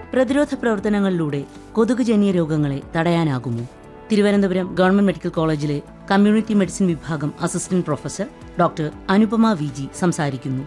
പ്രതിരോധ പ്രവർത്തനങ്ങളിലൂടെ കൊതുകുജന്യ രോഗങ്ങളെ തടയാനാകുമോ തിരുവനന്തപുരം ഗവൺമെന്റ് മെഡിക്കൽ കോളേജിലെ കമ്മ്യൂണിറ്റി മെഡിസിൻ വിഭാഗം assistant professor doctor Anupama V G സംസാരിക്കുന്നു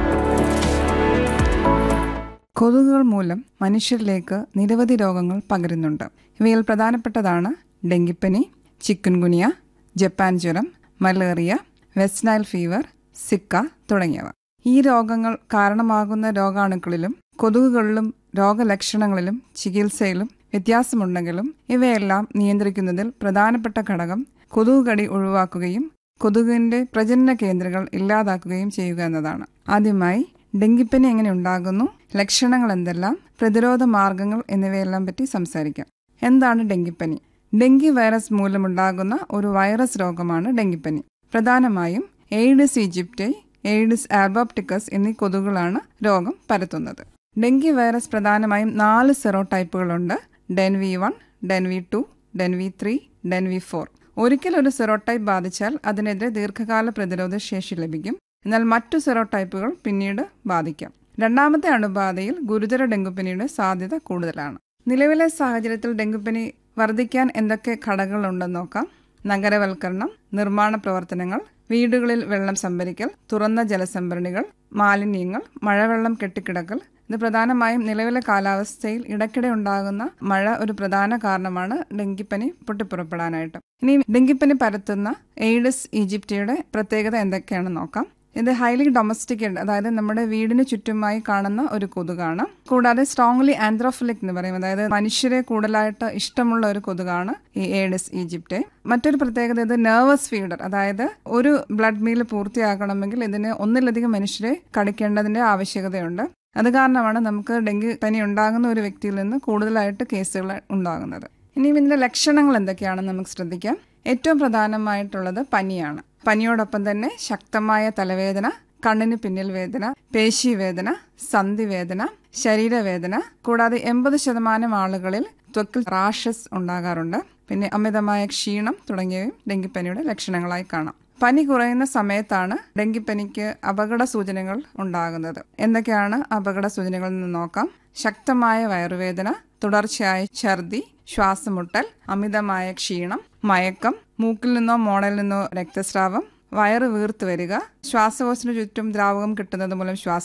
കൊതുകുകൾ മൂലം മനുഷ്യരിലേക്ക് നിരവധി രോഗങ്ങൾ പകരുന്നുണ്ട് ഇവയിൽ പ്രധാനപ്പെട്ടതാണ് ഡെങ്കിപ്പനി ചിക്കൻ ഗുനിയ ജപ്പാൻ ജ്വരം malaria west Nile fever Zika തുടങ്ങിയവ ഈ രോഗങ്ങൾ കാരണമാകുന്ന രോഗാണുക്കളിലും കൊതുകുകളിലും രോഗലക്ഷണങ്ങളിലും ചികിത്സയിലും വ്യത്യാസമുണ്ടെങ്കിലും ഇവയെല്ലാം നിയന്ത്രിക്കുന്നതിൽ പ്രധാനപ്പെട്ട ഘടകം കൊതുക് കടി ഒഴിവാക്കുകയും കൊതുകിന്റെ പ്രജനന കേന്ദ്രങ്ങൾ ഇല്ലാതാക്കുകയും ചെയ്യുക എന്നതാണ് ആദ്യമായി ഡെങ്കിപ്പനി എങ്ങനെ ഉണ്ടാകുന്നു ലക്ഷണങ്ങൾ എന്തെല്ലാം പ്രതിരോധ മാർഗങ്ങൾ എന്നിവയെല്ലാം പറ്റി സംസാരിക്കാം എന്താണ് ഡെങ്കിപ്പനി ഡെങ്കി വൈറസ് മൂലമുണ്ടാകുന്ന ഒരു വൈറസ് രോഗമാണ് ഡെങ്കിപ്പനി പ്രധാനമായും എയ്ഡിസ് ഈജിപ്റ്റൈ എയ്ഡിസ് ആൽബോപ്റ്റിക്കസ് എന്നീ കൊതുകുകളാണ് രോഗം പരത്തുന്നത് ഡെങ്കി വൈറസ് പ്രധാനമായും നാല് സെറോടൈപ്പുകളുണ്ട് DENV one DENV two DENV three DENV four ഒരിക്കൽ ഒരു സെറോടൈപ്പ് ബാധിച്ചാൽ അതിനെതിരെ ദീർഘകാല പ്രതിരോധ ശേഷി ലഭിക്കും എന്നാൽ മറ്റു സെറോടൈപ്പുകൾ പിന്നീട് ബാധിക്കാം രണ്ടാമത്തെ അണുബാധയിൽ ഗുരുതര ഡെങ്കുപ്പനിയുടെ സാധ്യത കൂടുതലാണ് നിലവിലെ സാഹചര്യത്തിൽ ഡെങ്കുപ്പനി വർദ്ധിക്കാൻ എന്തൊക്കെ ഘടകങ്ങളുണ്ടെന്ന് നോക്കാം നഗരവൽക്കരണം നിർമ്മാണ പ്രവർത്തനങ്ങൾ വീടുകളിൽ വെള്ളം സംഭരിക്കൽ തുറന്ന ജലസംഭരണികൾ മാലിന്യങ്ങൾ മഴവെള്ളം കെട്ടിക്കിടക്കൽ ഇത് പ്രധാനമായും നിലവിലെ കാലാവസ്ഥയിൽ ഇടയ്ക്കിടെ ഉണ്ടാകുന്ന മഴ ഒരു പ്രധാന കാരണമാണ് ഡെങ്കിപ്പനി പൊട്ടിപ്പുറപ്പെടാനായിട്ട് ഇനി ഡെങ്കിപ്പനി പരത്തുന്ന എയ്ഡസ് ഈജിപ്റ്റിയുടെ പ്രത്യേകത എന്തൊക്കെയാണെന്ന് നോക്കാം ഇത് ഹൈലി ഡൊമസ്റ്റിക്കേഡ് അതായത് നമ്മുടെ വീടിന് ചുറ്റുമായി കാണുന്ന ഒരു കൊതുകാണ് കൂടാതെ സ്ട്രോങ്ലി ആന്ത്രോഫിലിക് എന്ന് പറയും അതായത് മനുഷ്യരെ കൂടുതലായിട്ട് ഇഷ്ടമുള്ള ഒരു കൊതുകാണ് ഈ ഏഡിസ് ഈജിപ്റ്റ് മറ്റൊരു പ്രത്യേകത ഇത് നെർവസ് ഫീഡർ അതായത് ഒരു ബ്ലഡ് മീൽ പൂർത്തിയാക്കണമെങ്കിൽ ഇതിന് ഒന്നിലധികം മനുഷ്യരെ കടിക്കേണ്ടതിന്റെ ആവശ്യകതയുണ്ട് അത് കാരണമാണ് നമുക്ക് ഡെങ്കി പനി ഉണ്ടാകുന്ന ഒരു വ്യക്തിയിൽ നിന്ന് കൂടുതലായിട്ട് കേസുകൾ ഉണ്ടാകുന്നത് ഇനിയും ഇതിന്റെ ലക്ഷണങ്ങൾ എന്തൊക്കെയാണെന്ന് നമുക്ക് ശ്രദ്ധിക്കാം ഏറ്റവും പ്രധാനമായിട്ടുള്ളത് പനിയാണ് പനിയോടൊപ്പം തന്നെ ശക്തമായ തലവേദന കണ്ണിന് പിന്നിൽ വേദന പേശിവേദന സന്ധിവേദന ശരീരവേദന കൂടാതെ എൺപത് ശതമാനം ആളുകളിൽ ത്വക്കിൽ റാഷസ് ഉണ്ടാകാറുണ്ട് പിന്നെ അമിതമായ ക്ഷീണം തുടങ്ങിയവയും ഡെങ്കിപ്പനിയുടെ ലക്ഷണങ്ങളായി കാണാം പനി കുറയുന്ന സമയത്താണ് ഡെങ്കിപ്പനിക്ക് അപകട സൂചനകൾ ഉണ്ടാകുന്നത് എന്തൊക്കെയാണ് അപകട സൂചനകൾ എന്ന് നോക്കാം ശക്തമായ വയറുവേദന തുടർച്ചയായ ഛർദി ശ്വാസമുട്ടൽ അമിതമായ ക്ഷീണം മയക്കം മൂക്കിൽ നിന്നോ മോണയിൽ നിന്നോ രക്തസ്രാവം വയറ് വീർത്ത് വരിക ശ്വാസകോശത്തിന് ചുറ്റും ദ്രാവകം കിട്ടുന്നത് മൂലം ശ്വാസ